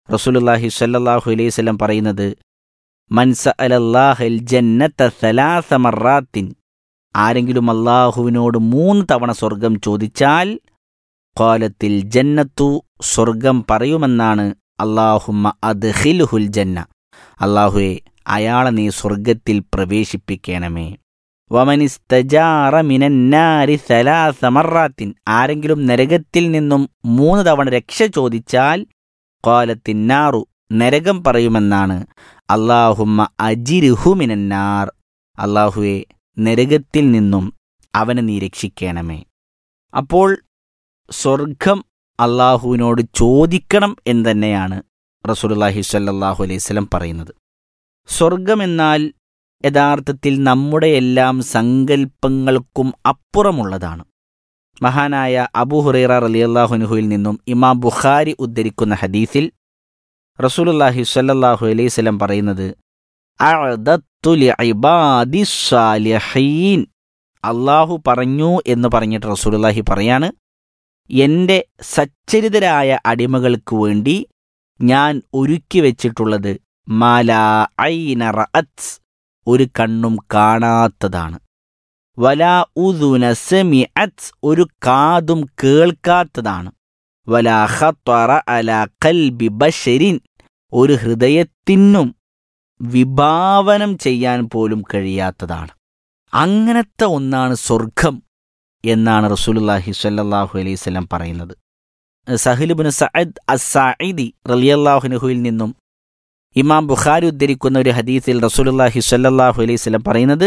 റസൂലുള്ളാഹി സ്വല്ലല്ലാഹു അലൈഹി വസല്ലം പറയുന്നത് മൻസ അലല്ലാഹൽ ജന്നത്ത സലാസ മറാത്തിൻ ആരെങ്കിലും അള്ളാഹുവിനോട് മൂന്ന് തവണ സ്വർഗം ചോദിച്ചാൽ കോലത്തിൽ ജന്നത്തു സ്വർഗം പറയുമെന്നാണ് അള്ളാഹുമ്മ അദ്ഹിലുഹുൽ ജന്ന അള്ളാഹുവെ അയാളെ നീ സ്വർഗത്തിൽ പ്രവേശിപ്പിക്കണമേ വമനിസ്തജാറ മിനന്നാരി സലാസ മറാത്തിൻ ആരെങ്കിലും നരകത്തിൽ നിന്നും മൂന്ന് തവണ രക്ഷ ചോദിച്ചാൽ കോലത്തിന്നാറു നരകം പറയുമെന്നാണ് അള്ളാഹുമ്മ അജിരുഹു മിനന്നാർ അള്ളാഹുവെ നരകത്തിൽ നിന്നും അവനെ നീ രക്ഷിക്കണമേ അപ്പോൾ സ്വർഗം അള്ളാഹുവിനോട് ചോദിക്കണം എന്ന് തന്നെയാണ് റസൂലുള്ളാഹി സ്വല്ലല്ലാഹു അലൈഹി വസല്ലം പറയുന്നത് സ്വർഗമെന്നാൽ യഥാർത്ഥത്തിൽ നമ്മുടെ എല്ലാം സങ്കല്പങ്ങൾക്കും അപ്പുറമുള്ളതാണ് മഹാനായ അബൂ ഹുറൈറ റളിയല്ലാഹുനുഹുവിൽ നിന്നും ഇമാം ബുഖാരി ഉദ്ധരിക്കുന്ന ഹദീസിൽ റസൂലുള്ളാഹി സ്വല്ലല്ലാഹു അലൈഹി വസല്ലം പറയുന്നത് അഅദത്തു ലിഇബാദി സ്സാലിഹീൻ അള്ളാഹു പറഞ്ഞു എന്ന് പറഞ്ഞിട്ട് റസൂലുള്ളാഹി പറയാണ് എൻ്റെ സച്ചരിതരായ അടിമകൾക്ക് വേണ്ടി ഞാൻ ഒരുക്കി വെച്ചിട്ടുള്ളത് മാലാ ഐന റഅത്ത് ഒരു കണ്ണും കാണാത്തതാണ് വലാ ഉദുന സെമിഅത്ത് ഒരു കാതും കേൾക്കാത്തതാണ് വലാ ഖത്വറ അലാ കൽബി ബഷരിൻ ഒരു ഹൃദയത്തിനും വിഭാവനം ചെയ്യാൻ പോലും കഴിയാത്തതാണ് അങ്ങനത്തെ ഒന്നാണ് സ്വർഗം എന്നാണ് റസൂലുള്ളാഹി സ്വല്ലല്ലാഹു അലൈഹി വസല്ലം പറയുന്നത് സഹിലുബിന് സഅദ് അസായിദി റളിയല്ലാഹുനുഹുവിൽ നിന്നും ഇമാം ബുഖാരി ഉദ്ധരിക്കുന്ന ഒരു ഹദീസിൽ റസൂലുള്ളാഹി സ്വല്ലല്ലാഹു അലൈഹി വസല്ലം പറയുന്നത്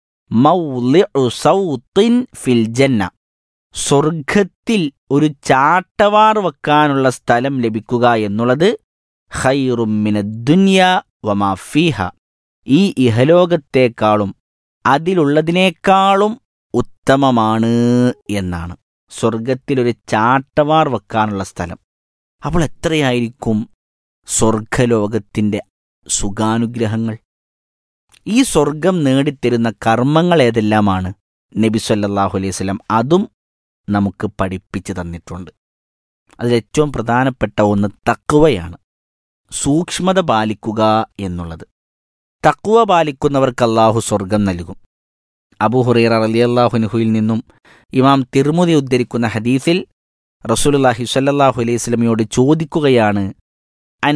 മൗളിഉ സൗത്തിൻ ഫിൽ ജന്ന സ്വർഗത്തിൽ ഒരു ചാട്ടവാർ വെക്കാനുള്ള സ്ഥലം ലഭിക്കുക എന്നുള്ളത് ഖൈറുമിന ദുനിയ വമാ ഫീഹ ഈ ഇഹലോകത്തേക്കാളും അതിലുള്ളതിനേക്കാളും ഉത്തമമാണ് എന്നാണ് സ്വർഗത്തിൽ ഒരു ചാട്ടവാർ വെക്കാനുള്ള സ്ഥലം അപ്പോൾ എത്രയായിരിക്കും സ്വർഗലോകത്തിൻ്റെ സുഖാനുഗ്രഹങ്ങൾ ഈ സ്വർഗം നേടിത്തരുന്ന കർമ്മങ്ങൾ ഏതെല്ലാമാണ് നബി സല്ലല്ലാഹു അലൈഹി വസല്ലം അതും നമുക്ക് പഠിപ്പിച്ചു തന്നിട്ടുണ്ട് അതിലേറ്റവും പ്രധാനപ്പെട്ട ഒന്ന് തക്കുവയാണ് സൂക്ഷ്മത പാലിക്കുക എന്നുള്ളത് തക്കുവ പാലിക്കുന്നവർക്ക് അള്ളാഹു സ്വർഗം നൽകും അബൂ ഹുറൈറ റളിയല്ലാഹുനുഹുയിൽ നിന്നും ഇമാം തിർമുദി ഉദ്ധരിക്കുന്ന ഹദീസിൽ റസൂലുള്ളാഹി സ്വല്ലല്ലാഹു അലൈഹി വസല്ലമയോട് ചോദിക്കുകയാണ് അൻ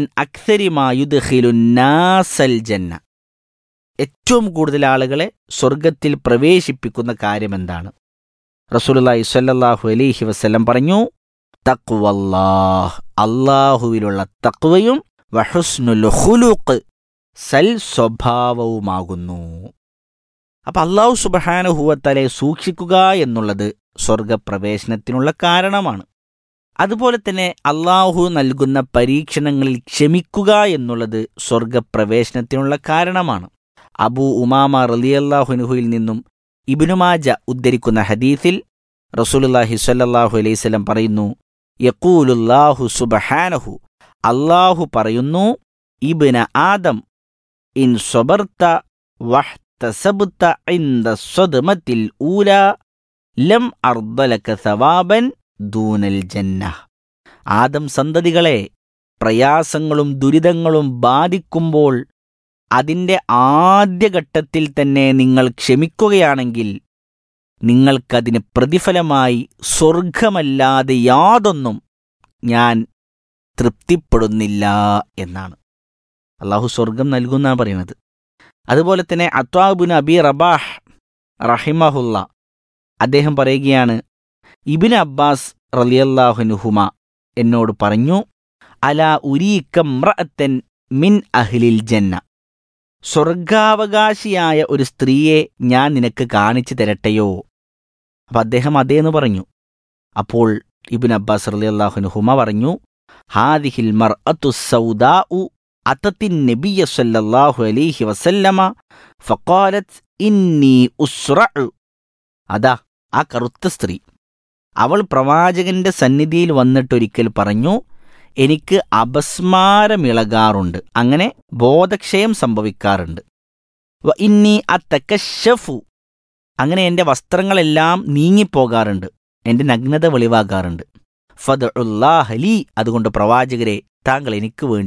അക്സരിമായുദ്ഖിലുന്നാസൽ ജന്ന ഏറ്റവും കൂടുതൽ ആളുകളെ സ്വർഗത്തിൽ പ്രവേശിപ്പിക്കുന്ന കാര്യമെന്താണ് റസൂലുള്ളാഹി സ്വല്ലല്ലാഹു അലൈഹി വസല്ലം പറഞ്ഞു തഖ്വല്ലാഹ് അള്ളാഹുവിലുള്ള തക്വയും വഹുസ്നുൽ ഖുലൂഖ് സൽ സ്വഭാവവുമാകുന്നു അപ്പം അള്ളാഹു സുബഹാനുഹുവത്തലെ സൂക്ഷിക്കുക എന്നുള്ളത് സ്വർഗപ്രവേശനത്തിനുള്ള കാരണമാണ് അതുപോലെ തന്നെ അള്ളാഹു നൽകുന്ന പരീക്ഷണങ്ങളിൽ ക്ഷമിക്കുക എന്നുള്ളത് സ്വർഗപ്രവേശനത്തിനുള്ള കാരണമാണ് അബൂ ഉമാമ റലിയല്ലാഹുനുഹുയിൽ നിന്നും ഇബിനുമാജ ഉദ്ധരിക്കുന്ന ഹദീസിൽ റസൂലുല്ലാഹി സ്വല്ലല്ലാഹു അലൈഹി സ്വലം പറയുന്നു യക്കൂലുല്ലാഹു സുബഹാനഹു അള്ളാഹു പറയുന്നു ഇബ്ന ആദം ഇൻ സ്വബർത്ത വഹ്തസബ്ത ഇൻദ സ്വദമത്തിൽ ഊല ലം അർദലക സവാബൻ ദൂനൽ ജന്ന ആദം സന്തതികളെ പ്രയാസങ്ങളും ദുരിതങ്ങളും ബാധിക്കുമ്പോൾ അതിൻ്റെ ആദ്യഘട്ടത്തിൽ തന്നെ നിങ്ങൾ ക്ഷമിക്കുകയാണെങ്കിൽ നിങ്ങൾക്കതിന് പ്രതിഫലമായി സ്വർഗമല്ലാതെ യാതൊന്നും ഞാൻ തൃപ്തിപ്പെടുന്നില്ല എന്നാണ് അള്ളാഹു സ്വർഗം നൽകുന്നാണ് പറയുന്നത് അതുപോലെ തന്നെ അത്വാബുൻ അബി റബാഹ് റഹിമഹുല്ല അദ്ദേഹം പറയുകയാണ് ഇബിൻ അബ്ബാസ് റലിയല്ലാഹുനുഹുമ എന്നോട് പറഞ്ഞു അല ഉരീക്കമ്രഅത്തൻ മിൻ അഹ്ലിൽ ജന്ന സ്വർഗാവകാശിയായ ഒരു സ്ത്രീയെ ഞാൻ നിനക്ക് കാണിച്ചു തരട്ടെയോ അപ്പം അദ്ദേഹം അതേന്ന് പറഞ്ഞു അപ്പോൾ ഇബിൻ അബ്ബാസ് റലിയല്ലാഹുനുഹുമ പറഞ്ഞു ഹാദിഹിൽ മർ അത്തു സൗദാഉ അത്തത്തിൻ നബിയ സല്ലല്ലാഹു അലൈഹി വസല്ലമ ഫഖാലത്ത് ഇന്നി ഉസ്റഉ അതാ ആ കറുത്ത സ്ത്രീ അവൾ പ്രവാചകന്റെ സന്നിധിയിൽ വന്നിട്ടൊരിക്കൽ പറഞ്ഞു എനിക്ക് അപസ്മാരമിളകാറുണ്ട് അങ്ങനെ ബോധക്ഷയം സംഭവിക്കാറുണ്ട് വ ഇന്നി അത്തക്കശഫു അങ്ങനെ എൻ്റെ വസ്ത്രങ്ങളെല്ലാം നീങ്ങിപ്പോകാറുണ്ട് എൻ്റെ നഗ്നത വെളിവാകാറുണ്ട് ഫദ് ഹലി അതുകൊണ്ട് പ്രവാചകരെ താങ്കൾ എനിക്ക് വേണ്ടി